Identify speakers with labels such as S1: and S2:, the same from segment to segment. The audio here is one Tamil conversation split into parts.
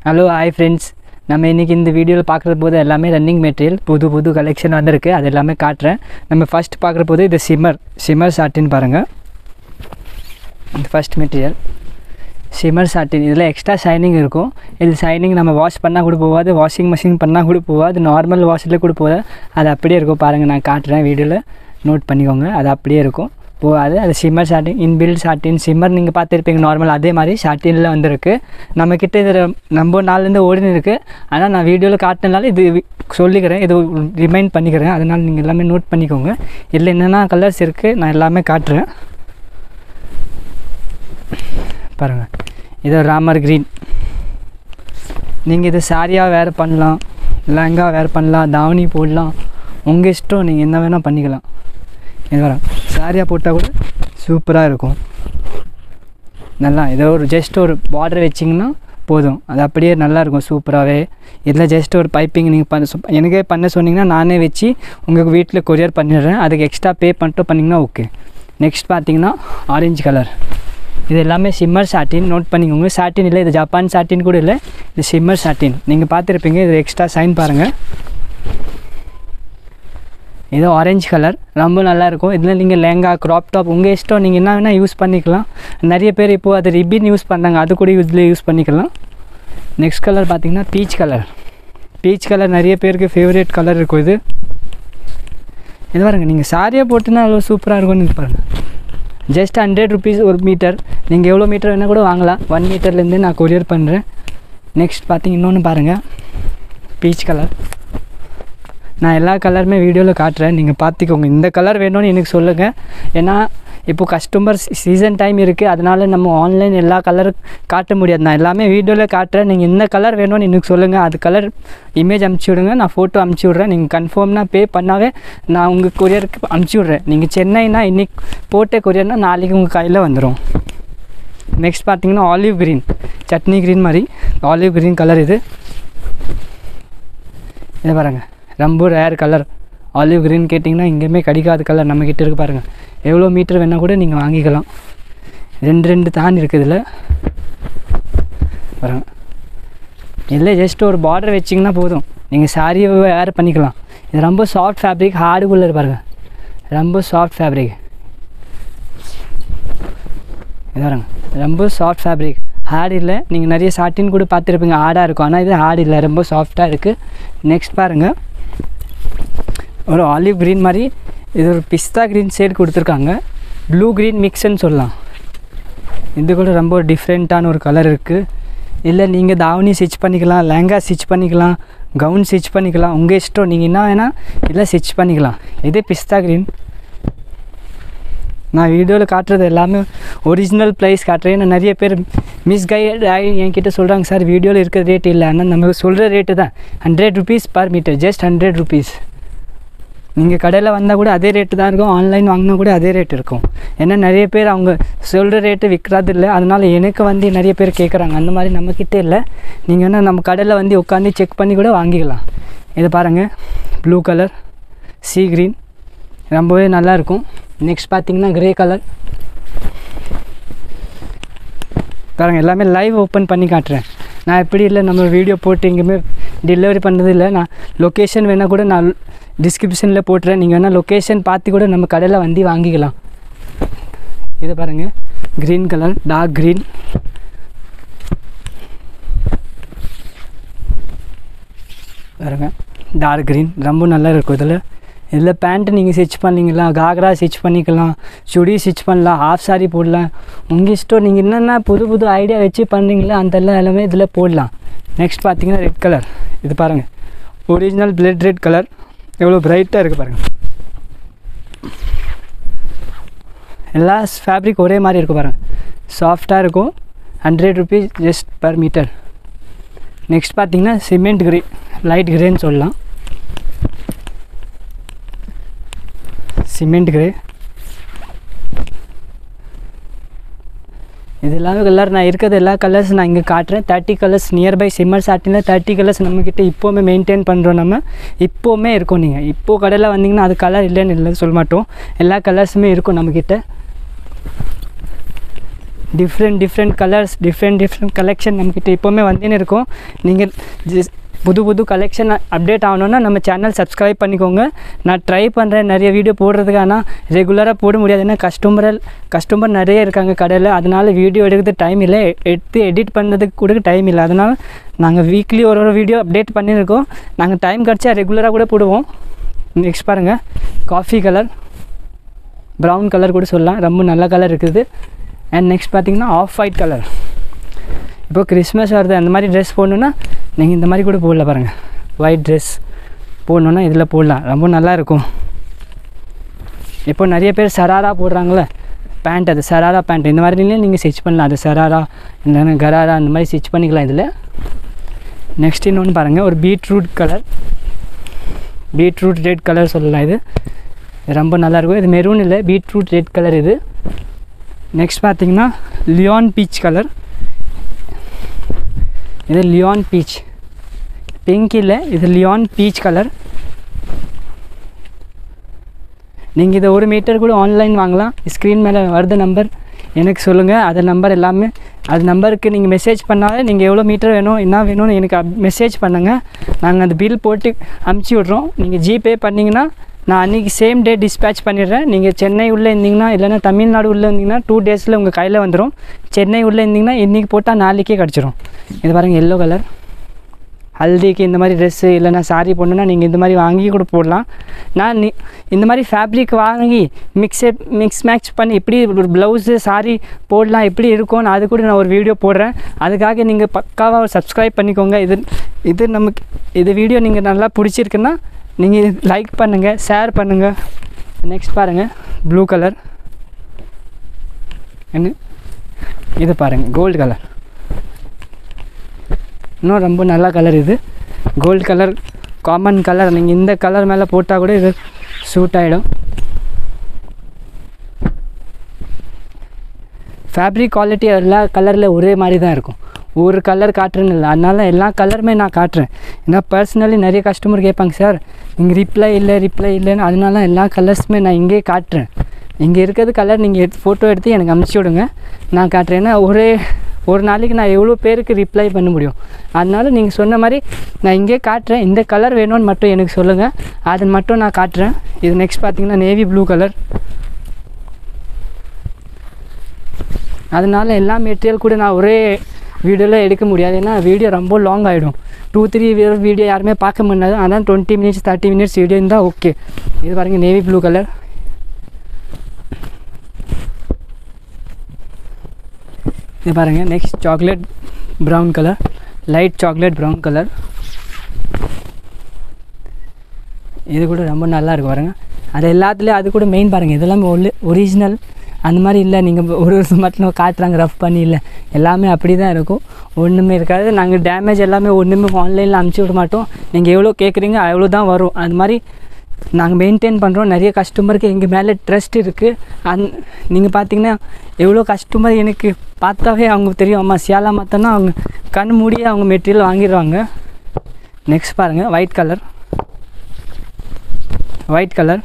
S1: ஹலோ ஹாய் ஃப்ரெண்ட்ஸ் நம்ம இன்றைக்கி இந்த வீடியோவில் பார்க்குற போது எல்லாமே ரன்னிங் மெட்டீரியல் புது புது கலெக்ஷன் வந்திருக்கு அது எல்லாமே காட்டுறேன் நம்ம ஃபஸ்ட் பார்க்குற போது இது சிம்மர் சிம்மர் சாட்டின் பாருங்கள் இந்த ஃபஸ்ட் மெட்டீரியல் சிம்மர் சாட்டின் இதில் எக்ஸ்ட்ரா ஷைனிங் இருக்கும் இது ஷைனிங் நம்ம வாஷ் பண்ணால் கூட போகாது வாஷிங் மிஷின் பண்ணால் கூட போகாது நார்மல் வாஷில் கூட போகாது அது அப்படியே இருக்கும் பாருங்கள் நான் காட்டுறேன் வீடியோவில் நோட் பண்ணிக்கோங்க அது அப்படியே இருக்கும் போகாது அது shimmer satin inbuilt satin shimmer நீங்கள் பார்த்துருப்பீங்க நார்மல் அதே மாதிரி சாட்டினில் வந்திருக்கு நம்மக்கிட்ட இது ரொம்ப நாள்லேருந்து ஓடினு இருக்குது ஆனால் நான் வீடியோவில் காட்டினால இது வி- சொல்லிக்கிறேன் இது ரிமைண்ட் பண்ணிக்கிறேன் அதனால் நீங்கள் எல்லாமே நோட் பண்ணிக்கோங்க இதில் என்னென்ன கலர்ஸ் இருக்குது நான் எல்லாமே காட்டுறேன் பாருங்கள் இது ராமர் க்ரீன் நீங்கள் இது சாரியாக வேர் பண்ணலாம் லெஹங்கா வேர் பண்ணலாம் தாவணி போடலாம் உங்கள் இஷ்டம் நீங்கள் என்ன வேணால் பண்ணிக்கலாம் இது வர சாரியாக போட்டால் கூட சூப்பராக இருக்கும் நல்லா ஏதோ ஒரு ஜஸ்ட் ஒரு பார்டர் வச்சிங்கன்னா போதும் அது அப்படியே நல்லா இருக்கும் சூப்பராகவே இதில் ஜஸ்ட் ஒரு பைப்பிங் நீங்கள் பண்ண சொ- எனக்கே பண்ண சொன்னீங்கன்னா நானே வச்சு உங்கள் வீட்டில் கொரியர் பண்ணிடுறேன் அதுக்கு எக்ஸ்ட்ரா பே பண்ணிட்டு பண்ணிங்கன்னா ஓகே நெக்ஸ்ட் பார்த்தீங்கன்னா ஆரஞ்சு கலர் இது எல்லாமே சிம்மர் சாட்டின் நோட் பண்ணிக்கோங்க சாட்டின் இல்லை இது ஜப்பான் சாட்டின் கூட இல்லை இது சிம்மர் சாட்டின் நீங்கள் பார்த்துருப்பீங்க இது எக்ஸ்ட்ரா சைன் பாருங்கள் இது ஆரஞ்சு கலர் ரொம்ப நல்லா இருக்கும் இதில் நீங்கள் லேங்கா க்ராப் டாப் உங்கள் இஷ்டம் நீங்கள் என்ன வேணால் யூஸ் பண்ணிக்கலாம் நிறைய பேர் இப்போது அது ரிப்பின் யூஸ் பண்ணுறாங்க அது கூட இதில் யூஸ் பண்ணிக்கலாம் நெக்ஸ்ட் கலர் பார்த்தீங்கன்னா பீச் கலர் பீச் கலர் நிறைய பேருக்கு ஃபேவரேட் கலர் இருக்கும் இது இது பாருங்கள் நீங்கள் சாரியாக போட்டுனா அவ்வளோ சூப்பராக இருக்கும்னு இது பாருங்கள் ஜஸ்ட் ஹண்ட்ரட் ருபீஸ் ஒரு மீட்டர் நீங்கள் எவ்வளோ மீட்டர் வேணால் கூட வாங்கலாம் ஒன் மீட்டர்லேருந்து நான் கொரியர் பண்ணுறேன் நெக்ஸ்ட் பார்த்தீங்க இன்னொன்று பாருங்கள் பீச் கலர் நான் எல்லா கலருமே வீடியோவில் காட்டுறேன் நீங்கள் பார்த்துக்கோங்க இந்த கலர் வேணும்னு எனக்கு சொல்லுங்கள் ஏன்னா இப்போ கஸ்டமர் சீசன் டைம் இருக்குது அதனால நம்ம ஆன்லைன் எல்லா கலர் காட்ட முடியாது நான் எல்லாமே வீடியோவில் காட்டுறேன் நீங்கள் இந்த கலர் வேணும்னு எனக்கு சொல்லுங்கள் அது கலர் இமேஜ் அமுச்சு விடுங்க நான் ஃபோட்டோ அமுச்சு விட்றேன் நீங்கள் கன்ஃபார்ம்னா பே பண்ணாவே நான் உங்கள் கொரியருக்கு அமுச்சு விட்றேன் நீங்கள் சென்னைனா இன்னைக்கு போட்ட கொரியர்னா நாளைக்கு உங்கள் கையில் வந்துடும் நெக்ஸ்ட் பார்த்தீங்கன்னா ஆலிவ் க்ரீன் சட்னி க்ரீன் மாதிரி ஆலிவ் க்ரீன் கலர் இது இதை பாருங்கள் ரொம்ப ரேர் கலர் ஆலிவ் க்ரீன் கேட்டிங்கன்னா எங்கேயுமே கிடைக்காத கலர் நம்மக்கிட்ட இருக்கு பாருங்கள் எவ்வளோ மீட்டர் வேணால் கூட நீங்கள் வாங்கிக்கலாம் ரெண்டு ரெண்டு தான் இருக்குது இதில் பாருங்கள் இதில் ஜஸ்ட் ஒரு பார்டர் வச்சிங்கன்னா போதும் நீங்கள் சாரியை வேர் பண்ணிக்கலாம் இது ரொம்ப சாஃப்ட் ஃபேப்ரிக் ஹார்டு குள்ளர் பாருங்கள் ரொம்ப சாஃப்ட் ஃபேப்ரிக் இது பாருங்க ரொம்ப சாஃப்ட் ஃபேப்ரிக் ஹார்ட் இல்லை நீங்கள் நிறைய சாட்டின் கூட பார்த்துருப்பீங்க ஹார்டாக இருக்கும் ஆனால் இது ஹார்ட் இல்லை ரொம்ப சாஃப்டாக இருக்குது நெக்ஸ்ட் பாருங்கள் ஒரு ஆலிவ் க்ரீன் மாதிரி இது ஒரு பிஸ்தா க்ரீன் ஷேட் கொடுத்துருக்காங்க ப்ளூ க்ரீன் மிக்ஸ்ன்னு சொல்லலாம் இது கூட ரொம்ப டிஃப்ரெண்ட்டான ஒரு கலர் இருக்குது இல்லை நீங்கள் தாவணி ஸ்டிச் பண்ணிக்கலாம் லெஹங்கா ஸ்டிச் பண்ணிக்கலாம் கவுன் ஸ்டிச் பண்ணிக்கலாம் உங்கள் இஷ்டம் நீங்கள் என்ன வேணால் இல்லை ஸ்டிச் பண்ணிக்கலாம் இது பிஸ்தா க்ரீன் நான் வீடியோவில் காட்டுறது எல்லாமே ஒரிஜினல் ப்ரைஸ் காட்டுறேன் ஏன்னா நிறைய பேர் மிஸ்கைட் ஆகி என்கிட்ட சொல்கிறாங்க சார் வீடியோவில் இருக்கிற ரேட் இல்லை ஆனால் நம்ம சொல்கிற ரேட்டு தான் hundred rupees per metre just hundred rupees நீங்கள் கடையில் வந்தால் கூட அதே ரேட்டு தான் இருக்கும் ஆன்லைன் வாங்கினா கூட அதே ரேட் இருக்கும் ஏன்னா நிறைய பேர் அவங்க சொல்கிற ரேட்டு விற்கிறது இல்லை அதனால் எனக்கு வந்து நிறைய பேர் கேட்குறாங்க அந்த மாதிரி நம்மக்கிட்ட இல்லை நீங்கள் வேணால் நம்ம கடையில் வந்து உட்காந்து செக் பண்ணி கூட வாங்கிக்கலாம் இதை பாருங்கள் ப்ளூ கலர் சீ க்ரீன் ரொம்பவே நல்லாயிருக்கும் நெக்ஸ்ட் பார்த்தீங்கன்னா கிரே கலர் பாருங்க எல்லாமே லைவ் ஓப்பன் பண்ணி காட்டுறேன் நான் எப்படி இல்லை நம்ம வீடியோ போட்டு எங்கேயுமே டெலிவரி பண்ணது இல்லை நான் லொக்கேஷன் வேணால் கூட நான் டிஸ்கிரிப்ஷனில் போட்டுறேன் நீங்கள் வேணால் லொக்கேஷன் பார்த்து கூட நம்ம கடையில் வந்து வாங்கிக்கலாம் இதை பாருங்கள் க்ரீன் கலர் டார்க் க்ரீன் பாருங்க டார்க் க்ரீன் ரொம்ப நல்லா இருக்கும் இதில் இதில் பேண்ட்டு நீங்கள் ஸ்டிச் பண்ணிக்கலாம் காக்ரா ஸ்டிச் பண்ணிக்கலாம் சுடி ஸ்டிச் பண்ணலாம் ஹாஃப் சாரி போடலாம் உங்கள் இஷ்டம் நீங்கள் என்னென்ன புது புது ஐடியா வச்சு பண்ணுறீங்களோ அந்த எல்லாம் எல்லாமே இதில் போடலாம் நெக்ஸ்ட் பார்த்தீங்கன்னா ரெட் கலர் இது பாருங்கள் ஒரிஜினல் பிளட் ரெட் கலர் எவ்வளோ பிரைட்டாக இருக்குது பாருங்கள் எல்லா ஃபேப்ரிக் ஒரே மாதிரி இருக்கும் பாருங்கள் சாஃப்டாக இருக்கும் hundred rupees just per metre next பார்த்தீங்கன்னா சிமெண்ட் கிரே லைட் கிரேன்னு சொல்லலாம் சிமெண்ட் கிரே இது எல்லாமே கலர் நான் இருக்கிறது எல்லா கலர்ஸ் நான் இங்கே காட்டுறேன் தேர்ட்டி கலர்ஸ் நியர்பை சிம்மர் சாட்டினில் தேர்ட்டி கலர்ஸ் நம்மக்கிட்ட இப்போவுமே மெயின்டைன் பண்ணுறோம் நம்ம இப்போவுமே இருக்கும் நீங்கள் இப்போது கடையில் வந்தீங்கன்னா அது கலர் இல்லைன்னு இல்லை சொல்ல மாட்டோம் எல்லா கலர்ஸுமே இருக்கும் நம்மக்கிட்ட different different colours different different collection நம்மக்கிட்ட எப்போவுமே வந்துன்னு இருக்கும் நீங்கள் ஜஸ் புது புது கலெக்ஷன் அப்டேட் ஆகணுன்னா நம்ம சேனல் சப்ஸ்கிரைப் பண்ணிக்கோங்க நான் ட்ரை பண்ணுறேன் நிறைய வீடியோ போடுறதுக்கு ஆனால் ரெகுலராக போட முடியாது ஏன்னா கஸ்டமர் கஸ்டமர் நிறைய இருக்காங்க கடையில் அதனால் வீடியோ எடுக்கிறது டைம் இல்லை எடுத்து எடிட் பண்ணுறதுக்கு கூட டைம் இல்லை அதனால் நாங்கள் வீக்லி ஒரு ஒரு வீடியோ அப்டேட் பண்ணியிருக்கோம் நாங்கள் டைம் கிடச்சா ரெகுலராக கூட போடுவோம் நெக்ஸ்ட் பாருங்கள் காஃபி கலர் ப்ரௌன் கலர் கூட சொல்லலாம் ரொம்ப நல்ல கலர் இருக்குது அண்ட் நெக்ஸ்ட் பார்த்தீங்கன்னா ஆஃப் ஒயிட் கலர் இப்போ கிறிஸ்மஸ் வருது அந்த மாதிரி ட்ரெஸ் போடணுன்னா நீங்கள் இந்த மாதிரி கூட போடல பாருங்கள் ஒயிட் ட்ரெஸ் போடணுன்னா இதில் போடலாம் ரொம்ப நல்லா இருக்கும் இப்போ நிறைய பேர் சராரா போடுறாங்களே பேண்ட் அது சராரா பேண்ட் இந்த மாதிரிலையும் நீங்கள் ஸ்டிச் பண்ணலாம் அது சராரா இல்லைன்னா கராரா அந்த மாதிரி ஸ்டிச் பண்ணிக்கலாம் இதில் நெக்ஸ்ட் இன்னொன்று பாருங்கள் ஒரு beetroot colour beetroot red colour சொல்லலாம் இது இது ரொம்ப நல்லாயிருக்கும் இது மெரூன் இல்லை பீட்ரூட் ரெட் கலர் இது நெக்ஸ்ட் பார்த்தீங்கன்னா லியான் பீச் கலர் இது லியான் பீச் பிங்க் இல்லை இது லியான் பீச் கலர் நீங்கள் இதை ஒரு மீட்டர் கூட ஆன்லைன் வாங்கலாம் ஸ்க்ரீன் மேலே வருது நம்பர் எனக்கு சொல்லுங்கள் அது நம்பர் எல்லாமே அது நம்பருக்கு நீங்கள் மெசேஜ் பண்ணாலே நீங்கள் எவ்வளோ மீட்டர் வேணும் என்ன வேணும்னு எனக்கு மெசேஜ் பண்ணுங்கள் நாங்கள் அந்த பில் போட்டு அமுச்சு விட்றோம் நீங்கள் ஜிபே பண்ணிங்கன்னா நான் அன்றைக்கி சேம் டே டிஸ்பேச் பண்ணிடுறேன் நீங்கள் சென்னை உள்ளே இருந்தீங்கன்னா இல்லைன்னா தமிழ்நாடு உள்ளே இருந்தீங்கன்னா டூ டேஸில் உங்கள் கையில் வந்துடும் சென்னை உள்ளே இருந்தீங்கன்னா இன்றைக்கி போட்டால் நாளைக்கே கிடச்சிரும் இது பாருங்கள் எல்லோ கலர் ஹல்திக்கு இந்த மாதிரி ட்ரெஸ்ஸு இல்லைன்னா சாரீ போடணுன்னா நீங்கள் இந்த மாதிரி வாங்கி கூட போடலாம் நான் நீ இந்த மாதிரி ஃபேப்ரிக் வாங்கி மிக்ஸே மிக்ஸ் மேட்ச் பண்ணி எப்படி ஒரு ப்ளவுஸு சாரீ போடலாம் எப்படி இருக்கும்னு அது கூட நான் ஒரு வீடியோ போடுறேன் அதுக்காக நீங்கள் பக்காவாக சப்ஸ்கிரைப் பண்ணிக்கோங்க இது இது நமக்கு இது வீடியோ நீங்கள் நல்லா பிடிச்சிருக்குன்னா நீங்கள் லைக் பண்ணுங்கள் ஷேர் பண்ணுங்கள் நெக்ஸ்ட் பாருங்கள் ப்ளூ கலர் என்ன இது பாருங்கள் கோல்டு கலர் இன்னும் ரொம்ப நல்ல கலர் இது கோல்டு கலர் காமன் கலர் நீங்கள் இந்த கலர் மேலே போட்டால் கூட இது சூட் ஆகிடும் ஃபேப்ரிக் குவாலிட்டி எல்லா கலரில் ஒரே மாதிரி தான் இருக்கும் ஒரு கலர் காட்டுறேன்னு இல்லை அதனால எல்லா கலருமே நான் காட்டுறேன் ஏன்னா பர்சனலி நிறைய கஸ்டமர் கேட்பாங்க சார் இங்கே ரிப்ளை இல்லை ரிப்ளை இல்லைன்னு அதனால எல்லா கலர்ஸுமே நான் இங்கேயே காட்டுறேன் இங்கே இருக்கிறது கலர் நீங்கள் எடுத்து ஃபோட்டோ எடுத்து எனக்கு அனுப்பிச்சி விடுங்க நான் காட்டுறேன் ஏன்னா ஒரே ஒரு நாளைக்கு நான் எவ்வளோ பேருக்கு ரிப்ளை பண்ண முடியும் அதனால நீங்கள் சொன்ன மாதிரி நான் இங்கே காட்டுறேன் இந்த கலர் வேணும்னு மட்டும் எனக்கு சொல்லுங்கள் அது மட்டும் நான் காட்டுறேன் இது நெக்ஸ்ட் பார்த்தீங்கன்னா நேவி ப்ளூ கலர் அதனால எல்லா மெட்டீரியல் கூட நான் ஒரே வீடியோவில் எடுக்க முடியாது ஏன்னா வீடியோ ரொம்ப லாங் ஆகிடும் டூ த்ரீ வீடியோ யாருமே பார்க்க முடியாது அதான் twenty minutes thirty minutes video இருந்தால் ஓகே இது பாருங்கள் நேவி ப்ளூ கலர் இது பாருங்கள் next chocolate brown colour light chocolate brown colour இது கூட ரொம்ப நல்லா இருக்கும் பாருங்கள் அது எல்லாத்துலேயும் அது கூட மெயின் பாருங்கள் இதெல்லாமே ஒல்லு ஒரிஜினல் அந்த மாதிரி இல்லை நீங்கள் ஒரு ஒரு மட்டும் காட்டுறாங்க ரஃப் பண்ணி இல்லை எல்லாமே அப்படி தான் இருக்கும் ஒன்றுமே இருக்காது நாங்கள் டேமேஜ் எல்லாமே ஒன்றுமே ஆன்லைனில் அனுப்பிச்சி விட மாட்டோம் நீங்கள் எவ்வளோ கேட்குறீங்க அவ்வளோ தான் வரும் அது மாதிரி நாங்கள் மெயின்டைன் பண்ணுறோம் நிறைய கஸ்டமருக்கு எங்கள் மேலே ட்ரஸ்ட் இருக்குது அந் நீங்கள் பார்த்தீங்கன்னா எவ்வளோ கஸ்டமர் எனக்கு பார்த்தாவே அவங்க தெரியும் அம்மா சியாலா மாத்தோன்னா அவங்க கண் மூடியே அவங்க மெட்டீரியல் வாங்கிடுவாங்க நெக்ஸ்ட் பாருங்கள் ஒயிட் கலர் ஒயிட் கலர்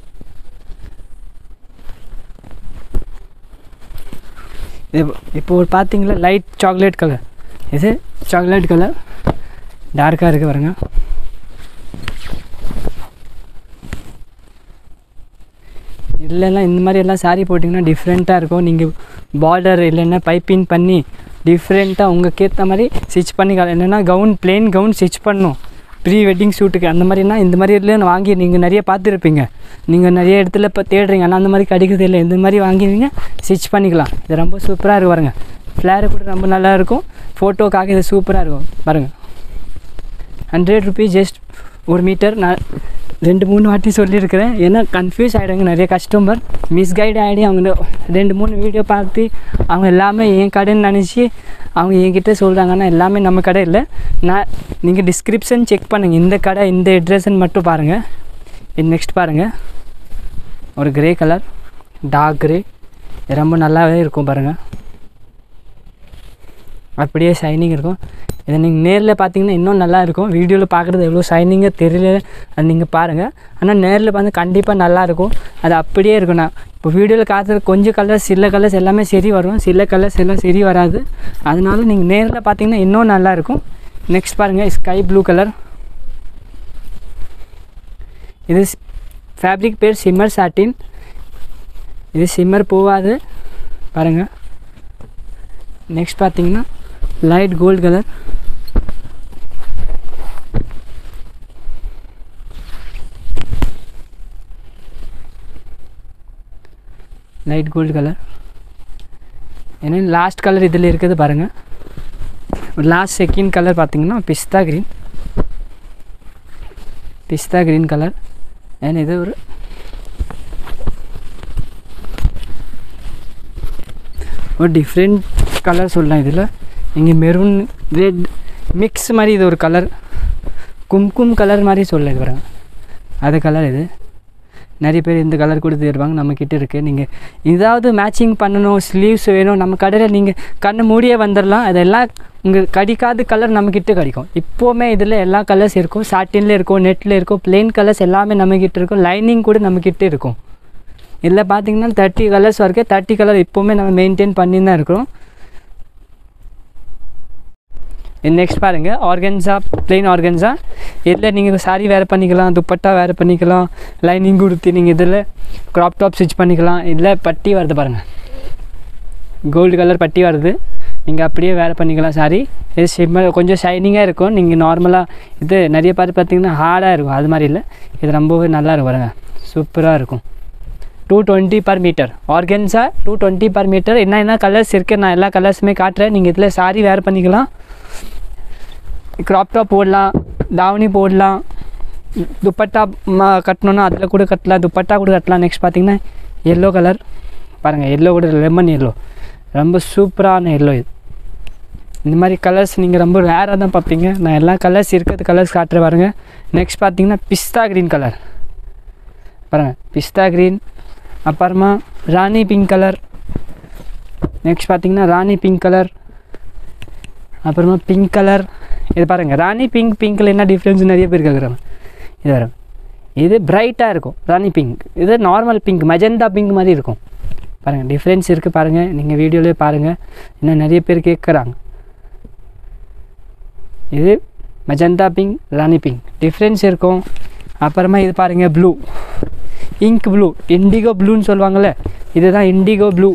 S1: இது இப்போ ஒரு பார்த்தீங்களா லைட் சாக்லேட் கலர் இது சாக்லேட் கலர் டார்க்காக இருக்குது பாருங்க இல்லைன்னா இந்த மாதிரி எல்லாம் சாரீ போட்டிங்கன்னா டிஃப்ரெண்ட்டாக இருக்கும் நீங்கள் பார்டர் இல்லைன்னா பைப்பிங் பண்ணி டிஃப்ரெண்ட்டாக உங்களுக்கு ஏற்ற மாதிரி ஸ்டிச் பண்ணிக்கலாம் என்னென்னா கவுன் பிளெயின் கவுன் ஸ்டிச் பண்ணணும் ப்ரீ வெட்டிங் ஷூட்டுக்கு அந்த மாதிரினா இந்த மாதிரி இடத்துல வாங்கி நீங்கள் நிறைய பார்த்துருப்பீங்க நீங்கள் நிறைய இடத்துல இப்போ தேடுறீங்க ஆனால் அந்த மாதிரி கிடைக்கிறது இல்லை இந்த மாதிரி வாங்கி நீங்கள் ஸ்டிச் பண்ணிக்கலாம் இது ரொம்ப சூப்பராக இருக்கும் பாருங்கள் ஃப்ளேரு கூட ரொம்ப நல்லா இருக்கும் ஃபோட்டோக்காக இது சூப்பராக இருக்கும் பாருங்கள் ஹண்ட்ரட் ருபீஸ் ஜஸ்ட் ஒரு மீட்டர் நான் ரெண்டு மூணு வாட்டி சொல்லியிருக்கிறேன் ஏன்னா கன்ஃபியூஸ் ஆகிடுங்க நிறைய கஸ்டமர் மிஸ்கைட் ஆகிடு அவங்க ரெண்டு மூணு வீடியோ பார்த்து அவங்க எல்லாமே என் கடைன்னு நினச்சி அவங்க என்கிட்ட சொல்கிறாங்கன்னா எல்லாமே நம்ம கடை இல்லை நான் நீங்கள் டிஸ்கிரிப்ஷன் செக் பண்ணுங்கள் இந்த கடை இந்த அட்ரஸ்ன்னு மட்டும் பாருங்கள் இது நெக்ஸ்ட் பாருங்கள் ஒரு கிரே கலர் டார்க் கிரே ரொம்ப நல்லாவே இருக்கும் பாருங்கள் அப்படியே ஷைனிங் இருக்கும் இதை நீங்கள் நேரில் பார்த்தீங்கன்னா இன்னும் நல்லா இருக்கும் வீடியோவில் பார்க்குறது எவ்வளோ ஷைனிங்காக தெரியல அது நீங்கள் பாருங்கள் ஆனால் நேரில் பார்த்து கண்டிப்பாக நல்லாயிருக்கும் அது அப்படியே இருக்குண்ணா இப்போ வீடியோவில் காத்துற கொஞ்சம் கலர்ஸ் சில கலர்ஸ் எல்லாமே சரி வரும் சில கலர்ஸ் எல்லாம் சரி வராது அதனால நீங்கள் நேரில் பார்த்தீங்கன்னா இன்னும் நல்லாயிருக்கும் நெக்ஸ்ட் பாருங்கள் ஸ்கை ப்ளூ கலர் இது ஃபேப்ரிக் பேர் சிம்மர் சாட்டின் இது சிம்மர் போகாது பாருங்கள் நெக்ஸ்ட் பார்த்தீங்கன்னா light gold colour light gold colour ஏன்னா லாஸ்ட் கலர் இதில் இருக்குது பாருங்கள் லாஸ்ட் செகண்ட் கலர் பார்த்தீங்கன்னா பிஸ்தா க்ரீன் பிஸ்தா க்ரீன் கலர் ஏன்னா இது ஒரு ஒரு டிஃப்ரெண்ட் கலர் சொல்லலாம் இதில் இங்கே மெரூன் ரெட் மிக்ஸ் மாதிரி இது ஒரு கலர் கும்கும் கலர் மாதிரி சொல்ல இது பாருங்க அது கலர் இது நிறைய பேர் இந்த கலர் கூட தருவாங்க நம்மக்கிட்ட இருக்குது நீங்கள் இதாவது மேட்சிங் பண்ணணும் ஸ்லீவ்ஸ் வேணும் நம்ம கடையில் நீங்கள் கண்ணை மூடியே வந்துடலாம் அதெல்லாம் உங்கள் கடிக்காத கலர் நம்மக்கிட்ட கிடைக்கும் இப்போவுமே இதில் எல்லா கலர்ஸ் இருக்கும் சாட்டினில் இருக்கும் நெட்டில் இருக்கும் plain கலர்ஸ் எல்லாமே நம்மக்கிட்ட இருக்கும் லைனிங் கூட நம்மக்கிட்ட இருக்கும் இதில் பார்த்தீங்கன்னா தேர்ட்டி கலர்ஸ் வரைக்கும் தேர்ட்டி கலர் இப்போவுமே நம்ம மெயின்டைன் பண்ணி தான் இருக்கிறோம் நெக்ஸ்ட் பாருங்கள் ஆர்கன்ஸா plain ஆர்கன்ஸா இதில் நீங்கள் சாரி வேறு பண்ணிக்கலாம் துப்பட்டா வேறு பண்ணிக்கலாம் லைனிங் கொடுத்து நீங்கள் இதில் க்ராப் டாப் ஸ்டிச் பண்ணிக்கலாம் இதில் பட்டி வருது பாருங்கள் கோல்டு கலர் பட்டி வருது நீங்கள் அப்படியே வேறு பண்ணிக்கலாம் சாரி இது சிம்மர் கொஞ்சம் ஷைனிங்காக இருக்கும் நீங்கள் நார்மலாக இது நிறைய பேர் பார்த்தீங்கன்னா ஹார்டாக இருக்கும் அது மாதிரி இல்லை இது ரொம்பவே நல்லா இருக்கும் பாருங்க சூப்பராக இருக்கும் two twenty per metre organza two twenty per metre என்ன என்ன கலர்ஸ் இருக்குது நான் எல்லா கலர்ஸுமே காட்டுறேன் நீங்கள் இதில் சாரி வேர் பண்ணிக்கலாம் க்ராப் டாப் போடலாம் தாவணி போடலாம் துப்பட்டா ம கட்டணுன்னா அதில் கூட கட்டலாம் துப்பட்டா கூட கட்டலாம் நெக்ஸ்ட் பார்த்தீங்கன்னா எல்லோ கலர் பாருங்கள் எல்லோ கூட லெமன் எல்லோ ரொம்ப சூப்பரான எல்லோ இது இந்த மாதிரி கலர்ஸ் நீங்கள் ரொம்ப ரேராக தான் பார்ப்பீங்க நான் எல்லா கலர்ஸ் இருக்கிறது கலர்ஸ் காட்டுறேன் பாருங்கள் நெக்ஸ்ட் பார்த்தீங்கன்னா பிஸ்தா க்ரீன் கலர் பாருங்கள் பிஸ்தா க்ரீன் அப்புறமா ராணி பிங்க் கலர் நெக்ஸ்ட் பார்த்தீங்கன்னா ராணி பிங்க் கலர் அப்புறமா பிங்க் கலர் இது பாருங்கள் ராணி பிங்க் பிங்க்கில் என்ன டிஃப்ரென்ஸ் நிறைய பேர் கேட்குறாங்க இது வரும் இது பிரைட்டாக இருக்கும் ராணி பிங்க் இது நார்மல் பிங்க் மெஜந்தா பிங்க் மாதிரி இருக்கும் பாருங்கள் டிஃப்ரென்ஸ் இருக்குது பாருங்கள் நீங்கள் வீடியோலேயே பாருங்கள் இன்னும் நிறைய பேர் கேட்குறாங்க இது மெஜந்தா பிங்க் ராணி பிங்க் டிஃப்ரென்ஸ் இருக்கும் அப்புறமா இது பாருங்கள் ப்ளூ இங்க் ப்ளூ இண்டிகோ ப்ளூன்னு சொல்லுவாங்கள்ல இதுதான் இண்டிகோ ப்ளூ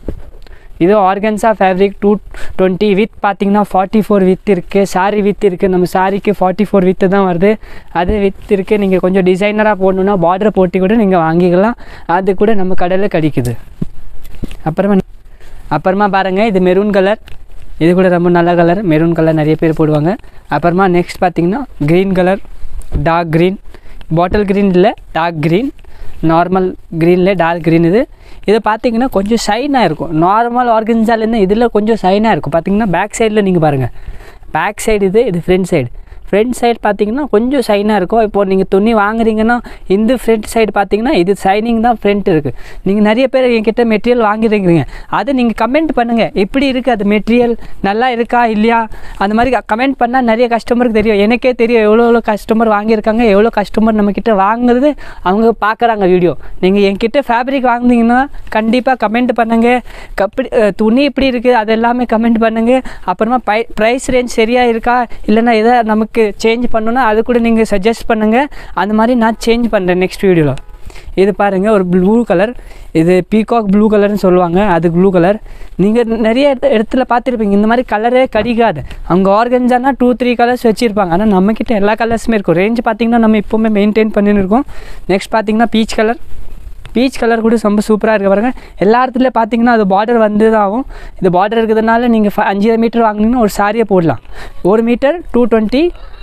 S1: இது organza fabric two twenty width பார்த்தீங்கன்னா ஃபார்ட்டி ஃபோர் வித் இருக்குது சாரி வித் இருக்குது நம்ம சாரிக்கு ஃபார்ட்டி ஃபோர் வித்து தான் வருது அது வித் இருக்குது நீங்கள் கொஞ்சம் டிசைனராக போடணுன்னா பார்டர் போட்டு கூட நீங்கள் வாங்கிக்கலாம் அது கூட நம்ம கடையில் கிடைக்குது அப்புறமா அப்புறமா பாருங்கள் இது மெரூன் கலர் இது கூட ரொம்ப நல்ல கலர் மெரூன் கலர் நிறைய பேர் போடுவாங்க அப்புறமா நெக்ஸ்ட் பார்த்தீங்கன்னா green colour dark green bottle green இல்லை டார்க் க்ரீன் நார்மல் க்ரீனில் டார்க் க்ரீன் இது இது பார்த்தீங்கன்னா கொஞ்சம் ஷைனாக இருக்கும் நார்மல் ஆர்கன்ஸாலேருந்து இதில் கொஞ்சம் ஷைனாக இருக்கும் பார்த்தீங்கன்னா பேக் சைடில் நீங்கள் பாருங்கள் பேக் சைடு இது இது ஃப்ரண்ட் சைடு ஃப்ரண்ட் சைடு பார்த்தீங்கன்னா கொஞ்சம் ஷைனாக இருக்கும் இப்போது நீங்கள் துணி வாங்குறீங்கன்னா இந்த ஃப்ரண்ட் சைடு பார்த்தீங்கன்னா இது ஷைனிங் தான் ஃப்ரண்ட் இருக்குது நீங்கள் நிறைய பேர் என்கிட்ட மெட்டீரியல் வாங்கிருக்கிறீங்க அதை நீங்கள் கமெண்ட் பண்ணுங்கள் எப்படி இருக்குது அது மெட்டீரியல் நல்லா இருக்கா இல்லையா அந்த மாதிரி கமெண்ட் பண்ணால் நிறைய கஸ்டமருக்கு தெரியும் எனக்கே தெரியும் எவ்வளோ எவ்வளோ கஸ்டமர் வாங்கியிருக்காங்க எவ்வளோ கஸ்டமர் நம்மக்கிட்ட வாங்குறது அவங்க பார்க்குறாங்க வீடியோ நீங்கள் என்கிட்ட ஃபேப்ரிக் வாங்குனீங்கன்னா கண்டிப்பாக கமெண்ட் பண்ணுங்கள் கப்படி அஹ் துணி எப்படி இருக்குது அது எல்லாமே கமெண்ட் பண்ணுங்கள் அப்புறமா பை ப்ரைஸ் ரேஞ்ச் சரியாக இருக்கா இல்லைன்னா எதை நமக்கு சேஞ்ச் பண்ணணும்னா அது கூட நீங்கள் சஜஸ்ட் பண்ணுங்கள் அந்த மாதிரி நான் சேஞ்ச் பண்ணுறேன் நெக்ஸ்ட் வீடியோவில் இது பாருங்கள் ஒரு ப்ளூ கலர் இது பீகாக் ப்ளூ கலர்னு சொல்லுவாங்க அது ப்ளூ கலர் நீங்கள் நிறைய இடத்து- இடத்துல பார்த்துருப்பீங்க இந்த மாதிரி கலரே கிடைக்காது அவங்க ஆர்கன்ஜானா டூ த்ரீ கலர்ஸ் வச்சுருப்பாங்க ஆனால் நம்மக்கிட்ட எல்லா கலர்ஸுமே இருக்கும் ரேஞ்ச் பார்த்தீங்கன்னா நம்ம இப்போவுமே மெயின்டைன் பண்ணின்னு இருக்கோம் நெக்ஸ்ட் பார்த்தீங்கன்னா பீச் கலர் பீச் கலர் கூட ரொம்ப சூப்பராக இருக்குது பாருங்க எல்லா இடத்துல பார்த்தீங்கன்னா அது பார்டர் வந்து தான் ஆகும் இது பார்டர் இருக்கிறதுனால நீங்கள் அஞ்சு மீட்டர் வாங்குனீங்கன்னா ஒரு சாரியை போடலாம் ஒரு மீட்டர் டூ டுவெண்ட்டி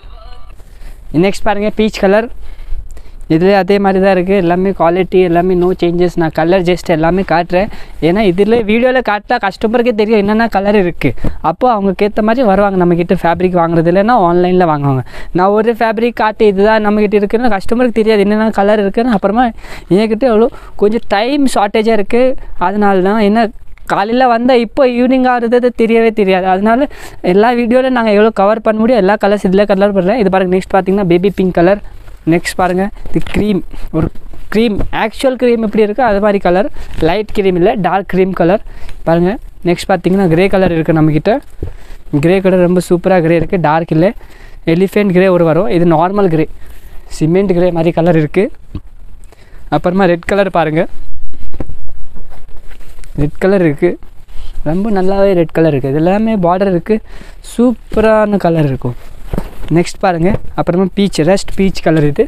S1: நெக்ஸ்ட் பாருங்கள் பீச் கலர் இதில் அதே மாதிரி தான் இருக்குது எல்லாமே குவாலிட்டி எல்லாமே நோ சேஞ்சஸ் நான் கலர் ஜஸ்ட் எல்லாமே காட்டுறேன் ஏன்னா இதில் வீடியோவில் காட்டினா கஸ்டமருக்கே தெரியும் என்னென்ன கலர் இருக்குது அப்போ அவங்களுக்கு ஏற்ற மாதிரி வருவாங்க நம்மக்கிட்ட ஃபேப்ரிக் வாங்குறது இல்லைன்னா ஆன்லைனில் வாங்குவாங்க நான் ஒரு ஃபேப்ரிக் காட்டி இதுதான் நம்மக்கிட்ட இருக்குன்னா கஸ்டமருக்கு தெரியாது என்னென்ன கலர் இருக்குன்னு அப்புறமா என்கிட்ட எவ்வளோ கொஞ்சம் டைம் ஷார்ட்டேஜாக இருக்குது அதனால தான் என்ன காலையில் வந்தால் இப்போ ஈவினிங் ஆகிறது தெரியவே தெரியாது அதனால எல்லா வீடியோவில் நாங்கள் எவ்வளோ கவர் பண்ண முடியும் எல்லா கலர்ஸ் இதில் கலர் பண்ணுறேன் இது பாருங்கள் நெக்ஸ்ட் பார்த்தீங்கன்னா பேபி பிங்க் கலர் நெக்ஸ்ட் பாருங்கள் இது க்ரீம் ஒரு க்ரீம் ஆக்சுவல் க்ரீம் எப்படி இருக்கோ அது மாதிரி கலர் லைட் க்ரீம் இல்லை டார்க் க்ரீம் கலர் பாருங்கள் நெக்ஸ்ட் பார்த்தீங்கன்னா க்ரே கலர் இருக்குது நம்மக்கிட்ட க்ரே கலர் ரொம்ப சூப்பராக க்ரே இருக்குது டார்க் இல்லை எலிஃபென்ட் க்ரே ஒரு வரும் இது நார்மல் க்ரே சிமெண்ட் க்ரே மாதிரி கலர் இருக்குது அப்புறமா ரெட் கலர் பாருங்கள் ரெட் கலர் இருக்குது ரொம்ப நல்லாவே ரெட் கலர் இருக்குது இது எல்லாமே பார்டர் இருக்குது சூப்பரான கலர் இருக்கும் நெக்ஸ்ட் பாருங்கள் அப்புறமா பீச் ரெஸ்ட் பீச் கலர் இது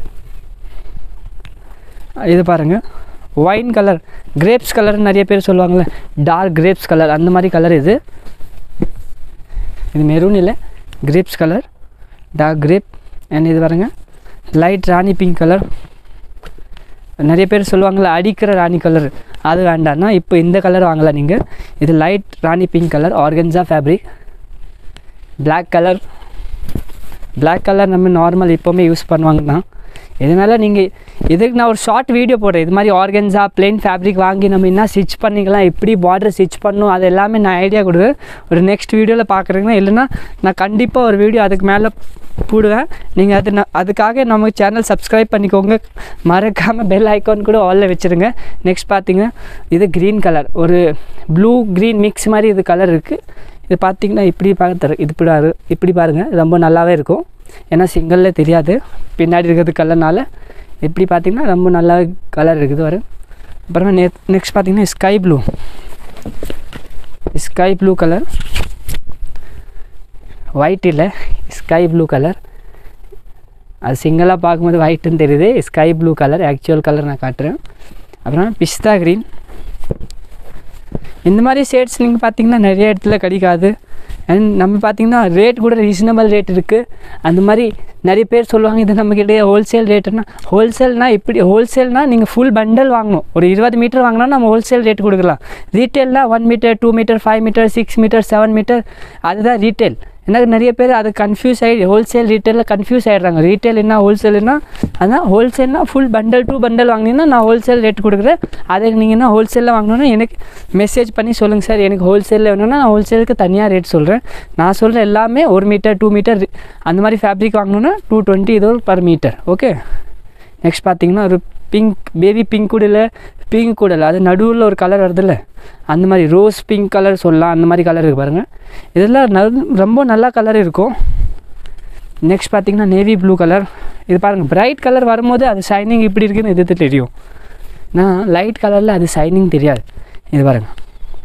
S1: இது பாருங்கள் ஒயின் கலர் கிரேப்ஸ் கலர் நிறைய பேர் சொல்லுவாங்கள்ல டார்க் கிரேப்ஸ் கலர் அந்த மாதிரி கலர் இது இது மெரூன் இல்லை grapes colour dark grape and இது பாருங்கள் லைட் ராணி பிங்க் கலர் நிறைய பேர் சொல்லுவாங்கள்ல அடிக்கிற ராணி கலர் அது வேண்டாம்னா இப்போ இந்த கலர் வாங்கலாம் நீங்கள் இது லைட் ராணி pink colour organza fabric Black colour Black colour நம்ம நார்மல் எப்போவுமே யூஸ் பண்ணுவாங்க தான் இதனால் நீங்கள் இதுக்கு நான் ஒரு ஷார்ட் வீடியோ போடுறேன் இது மாதிரி ஆர்கன்ஸா plain ஃபேப்ரிக் வாங்கி நம்ம என்ன ஸ்டிச் பண்ணிக்கலாம் எப்படி பார்டர் ஸ்டிச் பண்ணணும் அது எல்லாமே நான் ஐடியா கொடுக்குறேன் ஒரு நெக்ஸ்ட் வீடியோவில் பார்க்குறீங்கன்னா இல்லைன்னா நான் கண்டிப்பாக ஒரு வீடியோ அதுக்கு மேலே போடுவேன் நீங்கள் அது நான் அதுக்காக நம்ம சேனல் சப்ஸ்கிரைப் பண்ணிக்கோங்க மறக்காமல் பெல் ஐக்கான் கூட ஆலில் வச்சுருங்க நெக்ஸ்ட் பார்த்தீங்கன்னா இது க்ரீன் கலர் ஒரு ப்ளூ க்ரீன் மிக்ஸ் மாதிரி இது கலர் இருக்குது இது பார்த்தீங்கன்னா இப்படி பார்த்து இது இப்படி பாரு- இப்படி பாருங்கள் ரொம்ப நல்லாவே இருக்கும் ஏன்னா சிங்கிளில் தெரியாது பின்னாடி இருக்கிறது கலர்னால இப்படி பார்த்தீங்கன்னா ரொம்ப நல்லா கலர் இருக்குது வரும் அப்புறமா நெ நெக்ஸ்ட் பார்த்தீங்கன்னா sky blue sky blue colour white இல்லை ஸ்கை ப்ளூ கலர் அது சிங்கிளாக பார்க்கும்போது ஒயிட்டுன்னு தெரியுது sky blue colour actual colour நான் காட்டுறேன் அப்புறம் பிஸ்தா க்ரீன் இந்த மாதிரி ஷேட்ஸ் நீங்கள் பார்த்தீங்கன்னா நிறைய இடத்துல கிடைக்காது அண்ட் நம்ம பார்த்தீங்கன்னா ரேட் கூட ரீசனபிள் ரேட் இருக்குது அந்த மாதிரி நிறைய பேர் சொல்லுவாங்க இது நம்மக்கிட்ட ஹோல்சேல் ரேட்டுன்னா ஹோல்சேல்னால் இப்படி ஹோல்சேல்னால் நீங்கள் ஃபுல் பண்டல் வாங்கணும் ஒரு இருபது மீட்டர் வாங்கினா நம்ம ஹோல்சேல் ரேட் கொடுக்கலாம் ரீட்டெயில்னால் one metre two metre five metre six metre seven metre அதுதான் ரீட்டெயில் எனக்கு நிறைய பேர் அது கன்ஃபியூஸ் ஆகி ஹோல்சேல் ரீட்டெயிலில் கன்ஃபியூஸ் ஆகிடுறாங்க ரீட்டெயில் என்ன ஹோல்சேல்னா அதான் ஹோல்சேல்னா ஃபுல் பண்டல் டூ பண்டல் வாங்கினீங்கன்னா நான் ஹோல்சேல் ரேட் கொடுக்குறேன் அதே நீங்கள் என்ன ஹோல்சேலில் வாங்கணுன்னா எனக்கு மெசேஜ் பண்ணி சொல்லுங்கள் சார் எனக்கு ஹோல்சேலில் வேணும்னா நான் ஹோல்சேலுக்கு தனியாக ரேட் சொல்கிறேன் நான் சொல்கிற எல்லாமே ஒரு மீட்டர் டூ மீட்டர் அந்த மாதிரி ஃபேப்ரிக் வாங்கணுன்னா டூ டுவெண்ட்டி இதோ பர் மீட்டர் ஓகே நெக்ஸ்ட் பார்த்தீங்கன்னா ஒரு பிங்க் பேபி பிங்க் கூட இல்லை பிங்க் கூட இல்லை அது நடுவில் ஒரு கலர் வருதுல்ல அந்த மாதிரி ரோஸ் பிங்க் கலர் சொல்லலாம் அந்த மாதிரி கலர் இருக்கு பாருங்கள் இதெல்லாம் நல்- ரொம்ப நல்லா கலர் இருக்கும் நெக்ஸ்ட் பார்த்தீங்கன்னா நேவி ப்ளூ கலர் இது பாருங்கள் பிரைட் கலர் வரும்போது அது ஷைனிங் இப்படி இருக்குன்னு எது தெரியும் நான் லைட் கலரில் அது ஷைனிங் தெரியாது இது பாருங்கள்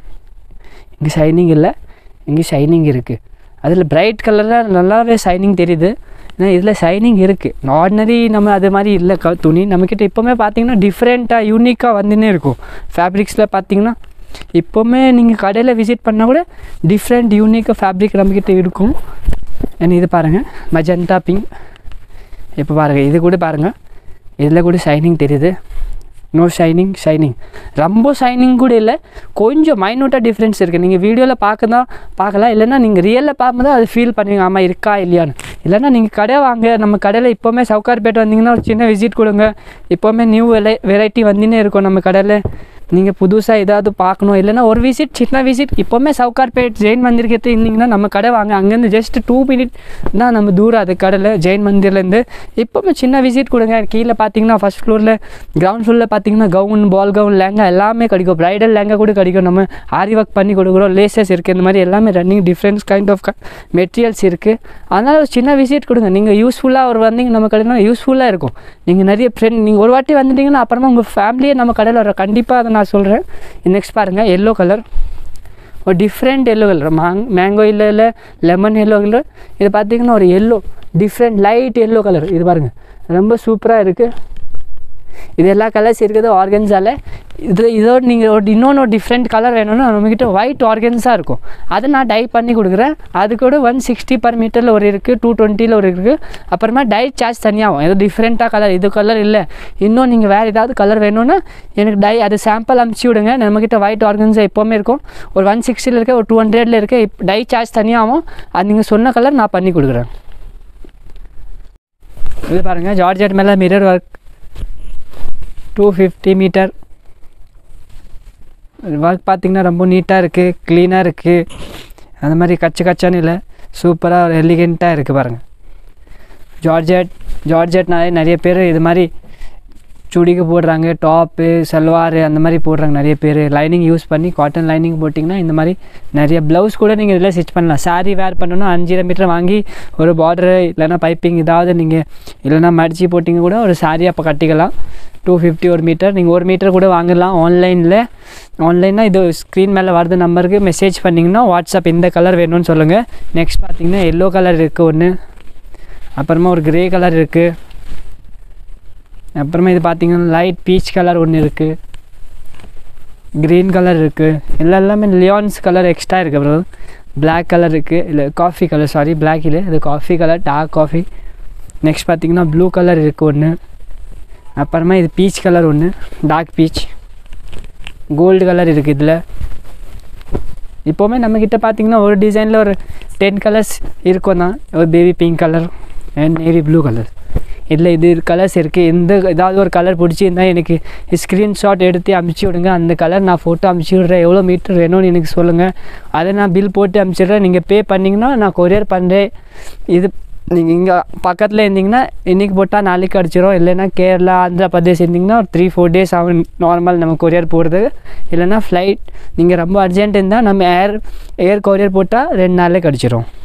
S1: இங்கே ஷைனிங் இல்லை இங்கே ஷைனிங் இருக்குது அதில் பிரைட் கலரில் நல்லாவே ஷைனிங் தெரியுது ஏன்னா இதில் ஷைனிங் இருக்குது ஆர்டினரி நம்ம அது மாதிரி இல்லை க துணி நம்மக்கிட்ட இப்போவுமே பார்த்தீங்கன்னா டிஃப்ரெண்ட்டாக யூனிக்காக வந்துன்னே இருக்கும் ஃபேப்ரிக்ஸில் பார்த்தீங்கன்னா இப்போவுமே நீங்கள் கடையில் விசிட் பண்ணால் கூட டிஃப்ரெண்ட் யூனிக்காக ஃபேப்ரிக் நம்மக்கிட்ட இருக்கும் அண்ட் இது பாருங்கள் மஜந்தா பிங்க் இப்போ பாருங்கள் இது கூட பாருங்கள் இதில் கூட ஷைனிங் தெரியுது நோ ஷைனிங் ஷைனிங் ரொம்ப ஷைனிங் கூட இல்லை கொஞ்சம் மைனூட்டாக டிஃப்ரென்ஸ் இருக்குது நீங்கள் வீடியோவில் பார்க்க தான் பார்க்கலாம் இல்லைன்னா நீங்கள் ரியலில் பார்க்கும்போது அது ஃபீல் பண்ணுவீங்க ஆமாம் இருக்கா இல்லையான்னு இல்லைன்னா நீங்கள் கடை வாங்க நம்ம கடையில் இப்போவுமே சவுகார்பேட்டை வந்தீங்கன்னா ஒரு சின்ன விசிட் கொடுங்க இப்போவுமே நியூ வெலை வெரைட்டி வந்துன்னே இருக்கும் நம்ம கடையில் நீங்கள் புதுசாக ஏதாவது பார்க்கணும் இல்லைன்னா ஒரு விசிட் சின்ன விசிட் இப்போவுமே சவுகார்பேட் ஜெயின் மந்திர்கிட்ட இருந்தீங்கன்னா நம்ம கடை வாங்க அங்கேருந்து ஜஸ்ட் டூ மினிட் தான் நம்ம தூரம் அது கடையில் ஜெயின் மந்திர்லேருந்து இப்போவுமே சின்ன விசிட் கொடுங்க கீழே பார்த்தீங்கன்னா ஃபஸ்ட் ஃப்ளோரில் கிரவுண்ட் ஃப்ளோரில் பார்த்தீங்கன்னா கவுன் பால் கவுன் லேங்கா எல்லாமே கிடைக்கும் ப்ரைடல் லேங்கா கூட கிடைக்கும் நம்ம ஆரி ஒர்க் பண்ணி கொடுக்குறோம் லேசஸ் இருக்குது இந்த மாதிரி எல்லாமே running different kind of materials இருக்குது அதனால் ஒரு சின்ன விசிட் கொடுங்க நீங்கள் யூஸ்ஃபுல்லாக ஒரு வந்தீங்க நம்ம கடையில் யூஸ்ஃபுல்லாக இருக்கும் நீங்கள் நிறைய ஃப்ரெண்ட் நீங்கள் ஒரு வாட்டி வந்துட்டீங்கன்னா அப்புறமா உங்கள் ஃபேமிலியே நம்ம கடையில் வர கண்டிப்பாக அதை நான் சொல்கிறேன் நெக்ஸ்ட் பாருங்கள் எல்லோ கலர் ஒரு டிஃப்ரெண்ட் எல்லோ கலர் மாங் மேங்கோ இல்லை இல்லை லெமன் எல்லோ கலர் இது பார்த்தீங்கன்னா ஒரு yellow different light yellow colour இது பாருங்கள் ரொம்ப சூப்பராக இருக்குது இது எல்லா கலர்ஸ் இருக்குது ஆர்கன்ஸால் இதில் இதோட நீங்கள் ஒரு இன்னொன்று ஒரு டிஃப்ரெண்ட் கலர் வேணும்னா நம்மக்கிட்ட ஒயிட் ஆர்கன்ஸாக இருக்கும் அதை நான் டை பண்ணி கொடுக்குறேன் அது கூட ஒன் சிக்ஸ்டி பர் மீட்டரில் ஒரு இருக்குது டூ டுவெண்ட்டியில் ஒரு இருக்குது அப்புறமா டை சார்ஜ் தனியாகும் ஏதோ டிஃப்ரெண்ட்டாக கலர் இது கலர் இல்லை இன்னும் நீங்கள் வேறு ஏதாவது கலர் வேணும்னா எனக்கு டை அது சாம்பிள் அமுச்சு விடுங்க நம்மக்கிட்ட ஒயிட் ஆர்கன்ஸாக எப்போவுமே இருக்கும் ஒரு ஒன் சிக்ஸ்டியில் இருக்க ஒரு டூ ஹண்ட்ரடில் இருக்க இப் டை சார்ஜ் தனியாகும் அது நீங்கள் சொன்ன கலர் நான் பண்ணி கொடுக்குறேன் இது பாருங்கள் ஜார்ஜெட் மேலே mirror work two fifty metre work பார்த்தீங்கன்னா ரொம்ப நீட்டாக இருக்குது க்ளீனாக இருக்குது அந்த மாதிரி கச்சு கச்சான்னு இல்லை சூப்பராக ஒரு எலிகெண்ட்டாக இருக்குது பாருங்கள் ஜார்ஜெட் ஜார்ஜெட்னாலே நிறைய பேர் இது மாதிரி சுடிக்கு போடுறாங்க டாப்பு சல்வார் அந்த மாதிரி போடுறாங்க நிறைய பேர் லைனிங் யூஸ் பண்ணி காட்டன் லைனிங் போட்டிங்கன்னா இந்த மாதிரி நிறைய ப்ளவுஸ் கூட நீங்கள் இதில் ஸ்டிச் பண்ணலாம் saree வேர் பண்ணணும்னா அஞ்சரை மீட்டர் வாங்கி ஒரு பார்டரு இல்லைனா பைப்பிங் ஏதாவது நீங்கள் இல்லைனா மடிச்சு போட்டிங்க கூட ஒரு saree அப்போ கட்டிக்கலாம் டூ ஃபிஃப்டி ஒரு மீட்டர் நீங்கள் ஒரு மீட்டர் கூட வாங்கலாம் ஆன்லைனில் ஆன்லைன்னா இது ஸ்க்ரீன் மேலே வருது நம்பருக்கு மெசேஜ் பண்ணிங்கன்னா வாட்ஸ்அப் இந்த கலர் வேணும்னு சொல்லுங்கள் நெக்ஸ்ட் பார்த்தீங்கன்னா எல்லோ கலர் இருக்குது ஒன்று அப்புறமா ஒரு கிரே கலர் இருக்குது அப்புறமா இது பார்த்தீங்கன்னா லைட் பீச் கலர் ஒன்று இருக்குது க்ரீன் கலர் இருக்குது இல்லை எல்லாமே லியான்ஸ் கலர் எக்ஸ்ட்ரா இருக்குது ப்ரோ Black கலர் இருக்குது இல்லை காஃபி கலர் சாரி Black இல்லை இது coffee colour dark coffee next பார்த்தீங்கன்னா ப்ளூ கலர் இருக்குது ஒன்று அப்புறமா இது பீச் கலர் ஒன்று டார்க் பீச் கோல்டு கலர் இருக்குது இதில் இப்போவுமே நம்மக்கிட்ட பார்த்தீங்கன்னா ஒரு டிசைனில் ஒரு டென் கலர்ஸ் இருக்கும் தான் ஒரு baby pink colour and navy blue colour இதில் இது கலர்ஸ் இருக்குது எந்த ஏதாவது ஒரு கலர் பிடிச்சிருந்தா எனக்கு ஸ்க்ரீன்ஷாட் எடுத்து அமுச்சு விடுங்க அந்த கலர் நான் ஃபோட்டோ அமுச்சு விட்றேன் எவ்வளோ மீட்டர் வேணும்னு எனக்கு சொல்லுங்கள் அதை நான் பில் போட்டு அமுச்சிடுறேன் நீங்கள் பே பண்ணிங்கன்னா நான் கொரியர் பண்ணுறேன் இது நீங்கள் இங்கே பக்கத்தில் இருந்தீங்கன்னா இன்றைக்கி போட்டால் நாளைக்கு அடிச்சிடும் இல்லைன்னா கேரளா ஆந்திர பிரதேஷ் இருந்தீங்கன்னா ஒரு த்ரீ ஃபோர் டேஸ் ஆகும் நார்மல் நம்ம கொரியர் போகிறது இல்லைன்னா ஃப்ளைட் நீங்கள் ரொம்ப அர்ஜென்ட் இருந்தால் நம்ம ஏர் ஏர் கொரியர் போட்டால் ரெண்டு நாளில் கிடச்சிரும்